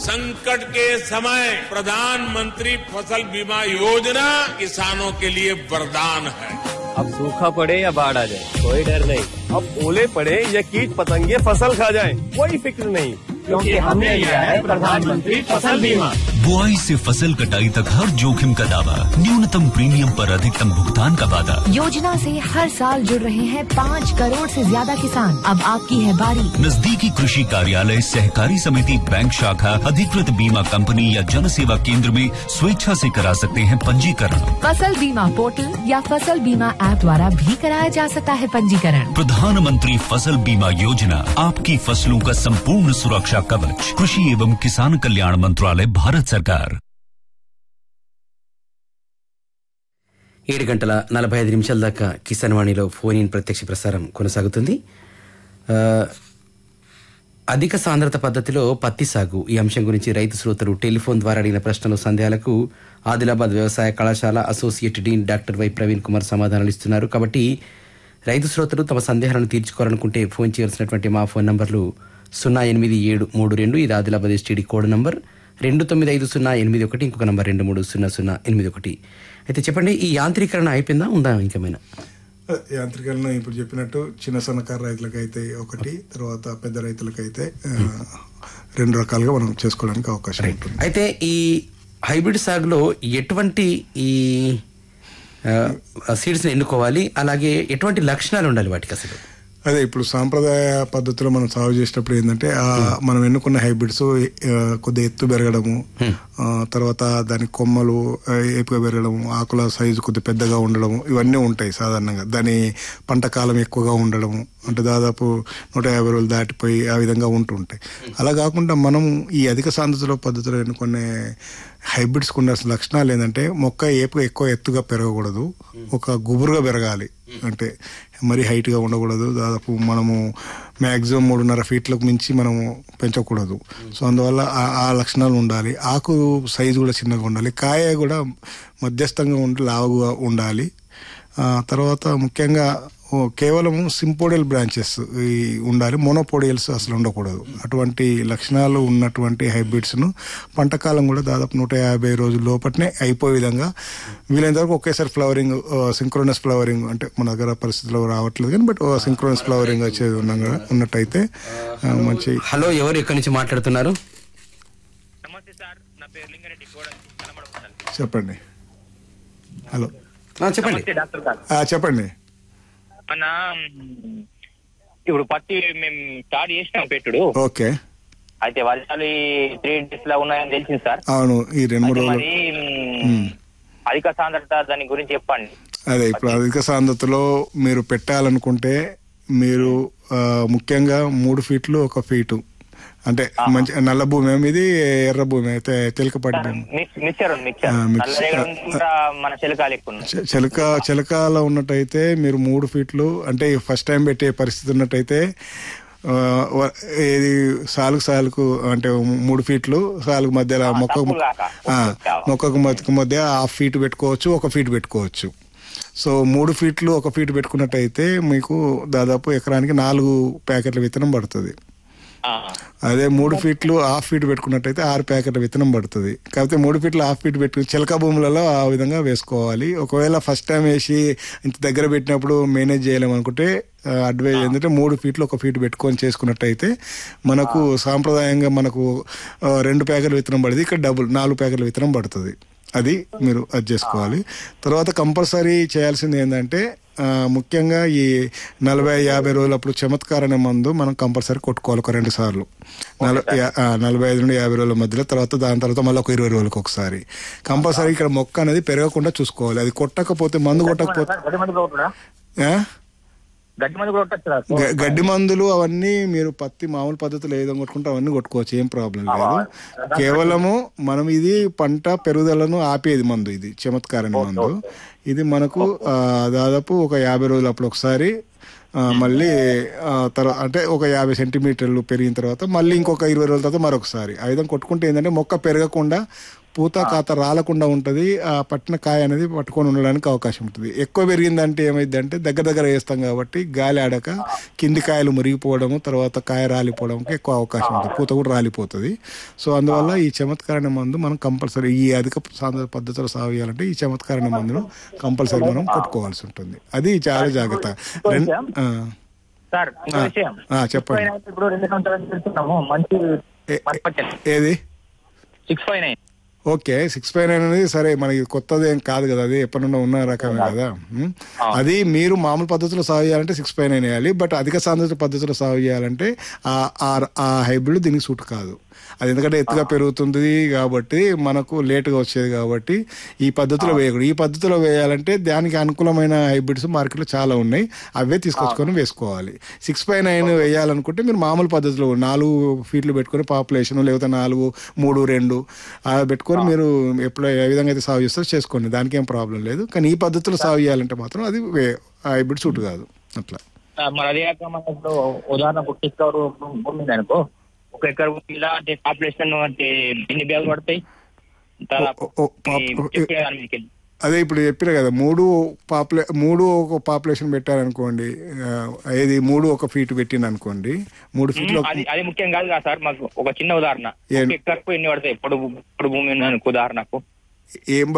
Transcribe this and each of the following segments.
संकट के समय प्रधानमंत्री फसल बीमा योजना किसानों के लिए वरदान है अब सूखा पड़े या बाढ़ आ जाए कोई डर नहीं अब ओले पड़े या कीट पतंगे फसल खा जाए कोई फिक्र नहीं क्योंकि हमने लिया है प्रधानमंत्री फसल बीमा बुआई से फसल कटाई तक हर जोखिम का दावा न्यूनतम प्रीमियम पर अधिकतम भुगतान का वादा योजना से हर साल जुड़ रहे हैं पाँच करोड़ से ज्यादा किसान अब आपकी है बारी नजदीकी कृषि कार्यालय सहकारी समिति बैंक शाखा अधिकृत बीमा कंपनी या जन सेवा केंद्र में स्वेच्छा से करा सकते हैं पंजीकरण फसल बीमा पोर्टल या फसल बीमा ऐप द्वारा भी कराया जा सकता है पंजीकरण प्रधानमंत्री फसल बीमा योजना आपकी फसलों का संपूर्ण सुरक्षा कवच कृषि एवं किसान कल्याण मंत्रालय भारत सरकार ఏడు గంటల నలభై ఐదు నిమిషాల దాకా కిసాన్ వాణిలో ఫోన్ ఇన్ ప్రత్యక్ష ప్రసారం కొనసాగుతుంది ఆ, అధిక సాంద్రత పద్ధతిలో పత్తి సాగు ఈ అంశం గురించి రైతు శ్రోతలు టెలిఫోన్ ద్వారా అడిగిన ప్రశ్నలు సందేహాలకు ఆదిలాబాద్ వ్యవసాయ కళాశాల associate dean doctor Y Praveen Kumar సమాధానాలు ఇస్తున్నారు కాబట్టి రైతు శ్రోతలు తమ సందేహాలను తీర్చుకోవాలనుకుంటే ఫోన్ చేయాల్సినటువంటి మా ఫోన్ నంబర్లు సున్నా ఎనిమిది ఏడు మూడు రెండు ఇది ఆదిలాబాద్ ఎస్టీడీ కోడ్ నంబర్ రెండు తొమ్మిది ఐదు సున్నా ఎనిమిది ఒకటి ఇంకొక నంబర్ రెండు మూడు సున్నా సున్నా ఎనిమిది ఒకటి అయితే చెప్పండి ఈ యాంత్రీకరణ అయిపోయిందా ఉందా ఇంకేమైనా యాంత్రికరణ ఇప్పుడు చెప్పినట్టు చిన్న సన్నకారు రైతులకైతే ఒకటి తర్వాత పెద్ద రైతులకైతే ఆ, రెండు రకాలుగా మనం చేసుకోవడానికి అవకాశం ఉంటుంది అయితే ఈ హైబ్రిడ్ సాగులో ఎటువంటి ఈ సీడ్స్ని ఎన్నుకోవాలి అలాగే ఎటువంటి లక్షణాలు ఉండాలి వాటికి అసలు అదే ఇప్పుడు సాంప్రదాయ పద్ధతిలో మనం సాగు చేసేటప్పుడు ఏంటంటే ఆ మనం ఎన్నుకున్న హైబ్రిడ్స్ కొద్దిగా ఎత్తు పెరగడము ఆ, తర్వాత దాని కొమ్మలు ఆ, ఏపుగా పెరగడము ఆకుల సైజు కొద్దిగా పెద్దగా ఉండడము ఇవన్నీ ఉంటాయి సాధారణంగా దాని పంట కాలం ఎక్కువగా ఉండడము అంటే దాదాపు నూట యాభై రోజులు దాటిపోయి ఆ విధంగా ఉంటుంటాయి అలా కాకుండా మనం ఈ అధిక సాంద్రతలో పద్ధతిలో ఎన్నుకునే హైబ్రిడ్స్ ఉండాల్సిన లక్షణాలు ఏంటంటే మొక్క ఏపుగా ఎక్కువ ఎత్తుగా పెరగకూడదు ఒక గుబురుగా పెరగాలి అంటే మరీ హైట్గా ఉండకూడదు దాదాపు మనము మ్యాక్సిమం మూడున్నర ఫీట్లకు మించి మనము పెంచకూడదు సో అందువల్ల ఆ- ఆ లక్షణాలు ఉండాలి ఆకు సైజు కూడా చిన్నగా ఉండాలి కాయ కూడా మధ్యస్థంగా ఉండి లావుగా ఉండాలి ఆ తర్వాత ముఖ్యంగా ఓ కేవలం సింపోడియల్ బ్రాంచెస్ ఈ ఉండాలి మోనోపోడియల్స్ అసలు ఉండకూడదు అటువంటి లక్షణాలు ఉన్నటువంటి హైబ్రిడ్స్ను పంటకాలం కూడా దాదాపు నూట యాభై రోజుల లోపట్నే అయిపోయే విధంగా వీలైనంత వరకు ఒకేసారి ఫ్లవరింగ్ సింక్రోనస్ ఫ్లవరింగ్ అంటే మన దగ్గర పరిస్థితిలో రావట్లేదు కానీ బట్ సింక్రోనస్ ఫ్లవరింగ్ వచ్చేది ఉన్నాగా ఉన్నట్టయితే ఆ, మంచి హలో ఎవరు ఎక్కడి నుంచి మాట్లాడుతున్నారు చెప్పండి హలో ఆ, చెప్పండి నమస్తే డాక్టర్ గారు ఆ, చెప్పండి మన మ్, ఇప్పుడు పత్తి మేము స్టార్ట్ చేసినాం పెట్టుడు ఓకే అయితే వర్షాలు ఈ త్రీ డేస్ లో ఉన్నాయని తెలిసింది సార్ అవును ఈ రెండు మూడు అయితే రోజులు మరి మ్, అధిక సాంద్రత దాని గురించి చెప్పండి అదే ఇప్పుడు అధిక సాంద్రతలో మీరు పెట్టాలనుకుంటే మీరు ఆ, ముఖ్యంగా మూడు ఫీట్లు ఒక ఫీటు అంటే మంచి నల్ల భూమి ఏమి ఇది ఎర్ర భూమి అయితే తెలకపాటి భూమి మిక్స్ మిక్చర్ ఉంది మిక్చర్ ఆ, mixer. నల్లరేగడి ఉంటుందా, మన చిలకాలు ఎక్కువ ఉన్నాయి చె- చిలక చిలకాలో ఉన్నట్టయితే మీరు మూడు ఫీట్లు అంటే ఫస్ట్ టైం పెట్టే పరిస్థితి ఉన్నట్టయితే ఆ, వ- ఏది సాలుకు సాలుకు అంటే మూడు ఫీట్లు సాలుకు మధ్యలో మొక్క తప్పులు కాక. ఆ, మొక్కకు మొక్కకు మధ్య హాఫ్ ఫీట్ పెట్టుకోవచ్చు ఒక ఫీట్ పెట్టుకోవచ్చు సో మూడు ఫీట్లు ఒక ఫీట్ పెట్టుకున్నట్టయితే మీకు దాదాపు ఎకరానికి నాలుగు ప్యాకెట్ల విత్తనం పడుతుంది ఆ, అదే మూడు ఫీట్లు హాఫ్ ఫీట్ పెట్టుకున్నట్టయితే ఆరు ప్యాకెట్ల విత్తనం పడుతుంది కాకపోతే మూడు ఫీట్లు హాఫ్ ఫీట్ పెట్టు చిలక భూములలో ఆ విధంగా వేసుకోవాలి ఒకవేళ ఫస్ట్ టైం వేసి ఇంత దగ్గర పెట్టినప్పుడు మేనేజ్ చేయలేమనుకుంటే అడ్వైజ్ ఏంటంటే మూడు ఫీట్లు ఒక ఫీట్ పెట్టుకొని చేసుకున్నట్టయితే మనకు సాంప్రదాయంగా మనకు ఆ, రెండు ప్యాకెట్ల విత్తనం పడుతుంది ఇక్కడ డబుల్ నాలుగు ప్యాకెట్ల విత్తనం పడుతుంది అది మీరు అది చేసుకోవాలి తర్వాత కంపల్సరీ చేయాల్సింది ఏంటంటే ఆ, ముఖ్యంగా ఈ నలభై యాభై రోజులప్పుడు చమత్కార అనే మందు మనం కంపల్సరీ కొట్టుకోవాలి ఒక రెండు సార్లు నల- యా- ఆ, నలభై ఐదు నుండి యాభై రోజుల మధ్యలో తర్వాత దాని తర్వాత మళ్ళీ ఒక ఇరవై రోజులకు ఒకసారి కంపల్సరీ ఇక్కడ మొక్క అనేది పెరగకుండా చూసుకోవాలి అది కొట్టకపోతే మందు కొట్టకపోతే గడ్డి మందు కూడా ఉంటుందా? ఆ? గడ్డి మందు కూడా కొట్టచ్చు కదా? గ- గడ్డి మందులు అవన్నీ మీరు పత్తి మామూలు పద్ధతిలో ఏదో కొట్టుకుంటే అవన్నీ కొట్టుకోవచ్చు ఏం ప్రాబ్లం లేదు కేవలము మనం ఇది పంట పెరుగుదలను ఆపేది మందు ఇది చమత్కారణ మందు ఇది మనకు ఆ, దాదాపు ఒక యాభై రోజులు అప్పుడు ఒకసారి ఆ, మళ్ళీ తర్వాత అంటే ఒక యాభై సెంటీమీటర్లు పెరిగిన తర్వాత మళ్ళీ ఇంకొక ఇరవై రోజుల తర్వాత మరొకసారి ఆ విధంగా కొట్టుకుంటే ఏంటంటే మొక్క పెరగకుండా పూత కాత రాలకుండా ఉంటది ఆ పట్టిన కాయ అనేది పట్టుకొని ఉండడానికి అవకాశం ఉంటుంది ఎక్కువ పెరిగిందంటే ఏమైంది అంటే దగ్గర దగ్గర వేస్తాం కాబట్టి గాలి ఆడక కింది కాయలు మురిగిపోవడము తర్వాత కాయ రాలిపోవడానికి ఎక్కువ అవకాశం ఉంటుంది పూత కూడా రాలిపోతుంది సో అందువల్ల ఈ చమత్కారణ మందు మనం కంపల్సరీ ఈ అధిక సాంద్ర పద్ధతిలో సాగు చేయాలంటే ఈ చమత్కారణ మందును కంపల్సరీ మనం కొట్టుకోవాల్సి ఉంటుంది అది చాలా జాగ్రత్త రెం- ఆ, సార్ ఇంకో విషయం ఆ, చెప్పండి Six five nine ఇప్పుడు రెండు సంవత్సరాలు పెడుతున్నాము మంచి ఏ- మంచి పచ్చడి ఏది six five nine okay six five nine అనేది సరే మనకి కొత్తది ఏం కాదు కదా అది ఎప్పటి నుండో ఉన్న రకమే కదా ఉం? అది మీరు మామూలు పద్ధతిలో సాగు చేయాలంటే సిక్స్ పై నైన్ వేయాలి బట్ అధిక సాంద్రత పద్ధతిలో సాగు చేయాలంటే ఆ- ఆ- ఆ హైబ్రిడ్ దీనికి సూట్ కాదు అది ఎందుకంటే ఎత్తుగా పెరుగుతుంది కాబట్టి మనకు లేటుగా వచ్చేది కాబట్టి ఈ పద్ధతిలో వేయకూడదు ఈ పద్ధతిలో వేయాలంటే దానికి అనుకూలమైన హైబ్రిడ్స్ మార్కెట్లో చాలా ఉన్నాయి అవే తీసుకొచ్చుకొని వేసుకోవాలి సిక్స్ పై నైన్ వేయాలనుకుంటే మీరు మామూలు పద్ధతిలో నాలుగు ఫీట్లు పెట్టుకొని పాపులేషన్ లేకపోతే నాలుగు మూడు రెండు అలా పెట్టుకొని మీరు ఎప్పుడు ఏ విధంగా అయితే సాగు చేస్తారో చేసుకోండి దానికి ఏం ప్రాబ్లం లేదు కానీ ఈ పద్ధతిలో సాగు చేయాలంటే మాత్రం అది హైబ్రిడ్ సూట్ కాదు అట్లా మరి అదే కాక మనం ఇప్పుడు ఉదాహరణ ఒక ఎకర్ భూమి ఉంది అనుకో ఒక ఎకర్ భూమి ఇలా అంటే పాపులేషన్ అంటే ఎన్ని బ్యాగులు పడతాయి దాదాపు ఓ- ఓ- పాప్- ఈ చెప్పే దాని మీదకి వెళ్ళి. అదే ఇప్పుడు చెప్పిన కదా మూడు పాపులే మూడు ఒక పాపులేషన్ పెట్టారనుకోండి ఆ, ఏది మూడు ఒక ఫీట్ పెట్టింది అనుకోండి మూడు ఫీట్లో అది అది ముఖ్యం కాదు కదా సార్ మాకు ఒక చిన్న ఉదాహరణ ఏం? ఒక ఎకర్కు ఎన్ని పడతాయి ఇప్పుడు ఇప్పుడు భూమి ఉంది అనుకో ఉదాహరణకు ఏం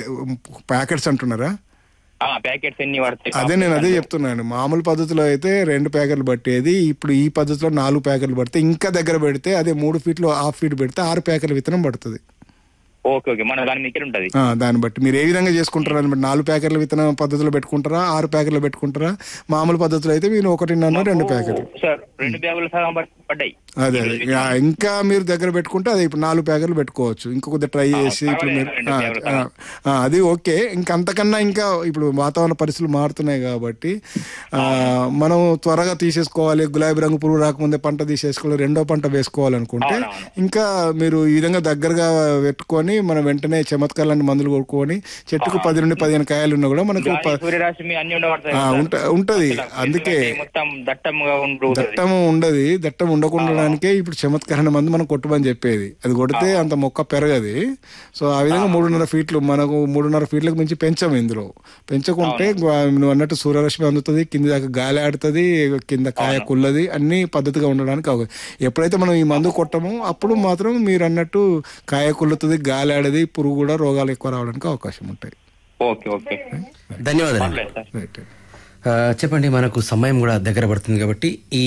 ప్యాకెట్స్ అంటున్నారా ఆ ప్యాకెట్స్ ఎన్ని పడతాయి అదే నేను అదే చెప్తున్నాను మామూలు పద్ధతిలో అయితే రెండు ప్యాకెట్లు పట్టేది ఇప్పుడు ఈ పద్ధతిలో నాలుగు ప్యాకెట్లు పడితే ఇంకా దగ్గర పెడితే అదే మూడు ఫీట్లు హాఫ్ ఫీట్ పెడితే ఆరు ప్యాకెట్ల విత్తనం పడుతుంది ఓకే ఓకే మన దాని మీకు ఉంటది ఆ, దాన్ని బట్టి మీరు ఏ విధంగా చేసుకుంటారా అని బట్టి నాలుగు ప్యాకెట్ల విత్తనం పద్ధతిలో పెట్టుకుంటారా ఆరు ప్యాకెట్లు పెట్టుకుంటారా మామూలు పద్ధతిలో అయితే మీరు ఒకటిన్నర రెండు ప్యాకెట్లు సార్ రెండు బ్యాగులు సగం పడ్- పడ్డాయి అదే అదే ఇక ఇంకా మీరు దగ్గర పెట్టుకుంటే అదే ఇప్పుడు నాలుగు ప్యాకెట్లు పెట్టుకోవచ్చు ఇంకొక ట్రై చేసి ఇప్పుడు మీరు రెండు ఆ, ప్యాకెట్లు ఆ, ఆ, అది ఓకే ఇంకా అంతకన్నా ఇంకా ఇప్పుడు వాతావరణ పరిస్థితులు మారుతున్నాయి కాబట్టి ఆ, మనం త్వరగా తీసేసుకోవాలి గులాబీ రంగు పురుగు రాకముందే పంట తీసేసుకోవాలి రెండో పంట వేసుకోవాలనుకుంటే ఇంకా మీరు ఈ విధంగా దగ్గరగా పెట్టుకొని మనం వెంటనే చమత్కారాన్ని మందులు కొనుక్కొని చెట్టుకు పది నుండి పదిహేను కాయలు ఉన్నా కూడా మనకు గాలి, ప- సూర్యరశ్మి అన్ని ఉండబడతాయి ఆ, కదా సార్? ఉంట- ఉంటది అందుకే ఎందుకంటే మొత్తం దట్టంగా ఉంటుంది దట్టం ఉండదు దట్టం ఉండకుండానికే ఇప్పుడు చమత్కారణ మందు మనం కొట్టమని చెప్పేది అది కొడితే అంత మొక్క పెరగది సో ఆ విధంగా మూడున్నర ఫీట్లు మనకు మూడున్నర ఫీట్లకు మించి పెంచాము ఇందులో పెంచకుంటే గా- నువ్వు అన్నట్టు సూర్యరశ్మి అందుతుంది కింద దాకా గాలి ఆడుతుంది కింద కాయ కుల్లది అన్ని పద్ధతిగా ఉండడానికి అవకాశం ఎప్పుడైతే మనం ఈ మందు కొట్టమో అప్పుడు మాత్రం మీరు అన్నట్టు కాయ కుల్లుతుంది గాలి ఆడది పురుగు కూడా రోగాలు ఎక్కువ రావడానికి అవకాశం ఉంటాయి ఓకే ఓకే ధన్యవాదాలు పర్లేదు సార్ రైట్ ఆ, చెప్పండి మనకు సమయం కూడా దగ్గర పడుతుంది కాబట్టి ఈ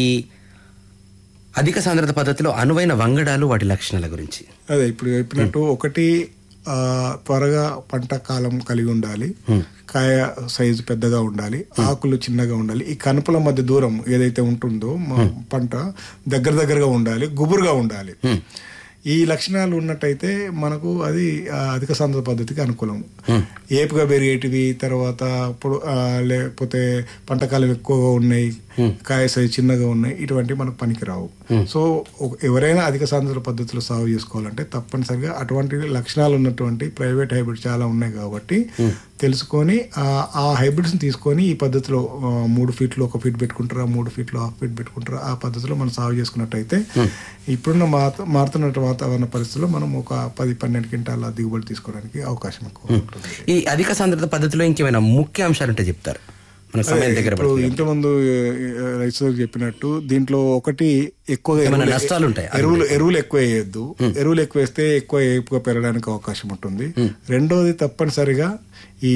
అధిక సాంద్రత పద్ధతిలో అనువైన వంగడాలు వాటి లక్షణాల గురించి అదే ఇప్పుడు చెప్పినట్టు ఒకటి ఆ, త్వరగా పంట కాలం కలిగి ఉండాలి కాయ సైజు పెద్దగా ఉండాలి ఆకులు చిన్నగా ఉండాలి ఈ కనుపుల మధ్య దూరం ఏదైతే ఉంటుందో మా పంట దగ్గర దగ్గరగా ఉండాలి గుబురుగా ఉండాలి ఈ లక్షణాలు ఉన్నట్టయితే మనకు అది ఆ, అధిక సాంద్రత పద్ధతికి అనుకూలం ఏపుగా పెరిగేటివి తర్వాత పొడు ఆ, లేకపోతే పంటకాలం ఎక్కువగా ఉన్నాయి కాయ సైజు చిన్నగా ఉన్నాయి ఇటువంటివి మనకు పనికిరావు సో ఒక- ఎవరైనా అధిక సాంద్రత పద్ధతిలో సాగు చేసుకోవాలంటే తప్పనిసరిగా అటువంటి లక్షణాలు ఉన్నటువంటి ప్రైవేట్ హైబ్రిడ్ చాలా ఉన్నాయి కాబట్టి తెలుసుకొని ఆ ఆ హైబ్రిడ్స్ తీసుకొని ఈ పద్ధతిలో ఆ, మూడు ఫీట్లు ఒక ఫీట్ పెట్టుకుంటారా మూడు ఫీట్లు హాఫ్ ఫీట్ పెట్టుకుంటారా ఆ పద్ధతిలో మనం సాగు చేసుకున్నట్టయితే ఇప్పుడున్న మాత- మారుతున్న వాతావరణ పరిస్థితుల్లో మనం ఒక పది పన్నెండు క్వింటాల దిగుబడి తీసుకోవడానికి అవకాశం ఎక్కువ ఉంటుంది ఈ అధిక సాంద్రత పద్ధతిలో ఇంకేమైనా ముఖ్య అంశాలుంటే చెప్తారు మన సమయం దగ్గర ఇప్పుడు పడుతుంది ఇంతకుముందు రైతు చెప్పినట్టు దీంట్లో ఒకటి ఎక్కువగా ఏమైనా ఎరువులు- నష్టాలు ఉంటాయా? ఎరువులు ఎరువులు ఎక్కువ వేయొద్దు ఎరువులు ఎక్కువ వేస్తే ఎక్కువ ఎక్కువ పెరగడానికి అవకాశం ఉంటుంది రెండోది తప్పనిసరిగా ఈ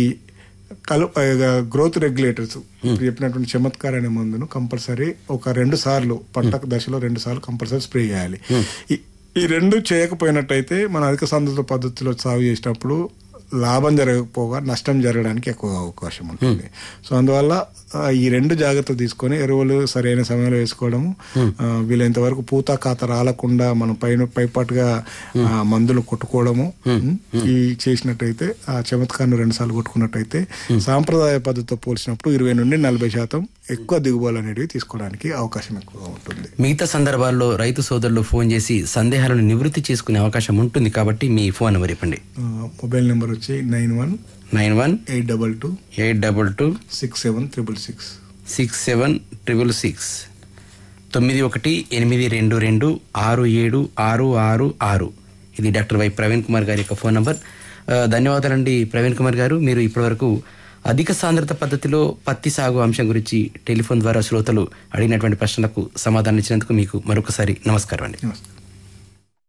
కలు గ్రోత్ రెగ్యులేటర్స్ చెప్పినటువంటి చమత్కార్ అనే మందును కంపల్సరీ ఒక రెండు సార్లు పంట దశలో రెండు సార్లు కంపల్సరీ స్ప్రే చేయాలి ఈ- ఈ రెండు చేయకపోయినట్టయితే మన అధిక సాంద్రత పద్ధతిలో సాగు చేసినప్పుడు లాభం జరగకపోగా నష్టం జరగడానికి ఎక్కువ అవకాశం ఉంటుంది సో అందువల్ల ఆ, ఈ రెండు జాగ్రత్తలు తీసుకొని ఎరువులు సరైన సమయంలో వేసుకోవడము ఆ, వీలైనంత వరకు పూత కాత రాలకుండా మనం పైన పైపాటుగా ఆ, మందులు కొట్టుకోవడము ఈ చేసినట్టయితే ఆ చమత్కారం రెండు సార్లు కొట్టుకున్నట్టయితే సాంప్రదాయ పద్ధతితో పోల్చినప్పుడు ఇరవై నుండి నలభై శాతం ఎక్కువ దిగుబడులు అనేవి తీసుకోవడానికి అవకాశం ఎక్కువగా ఉంటుంది మిగతా సందర్భాల్లో రైతు సోదరులు ఫోన్ చేసి సందేహాలను నివృత్తి చేసుకునే అవకాశం ఉంటుంది కాబట్టి మీ ఫోన్ నెంబర్ ఇవ్వండి ఆ, మొబైల్ నెంబర్ వచ్చి nine one nine one eight double two eight double two six seven triple six six seven triple six తొమ్మిది ఒకటి ఎనిమిది రెండు రెండు ఆరు ఏడు ఆరు ఆరు ఆరు ఇది డాక్టర్ వై ప్రవీణ్ కుమార్ గారి యొక్క ఫోన్ నంబర్ ఆ, ధన్యవాదాలండి ప్రవీణ్ కుమార్ గారు మీరు ఇప్పటివరకు అధిక సాంద్రత పద్ధతిలో పత్తి సాగు అంశం గురించి టెలిఫోన్ ద్వారా శ్రోతలు అడిగినటువంటి ప్రశ్నలకు సమాధానం ఇచ్చినందుకు మీకు మరొకసారి నమస్కారం అండి నమస్తే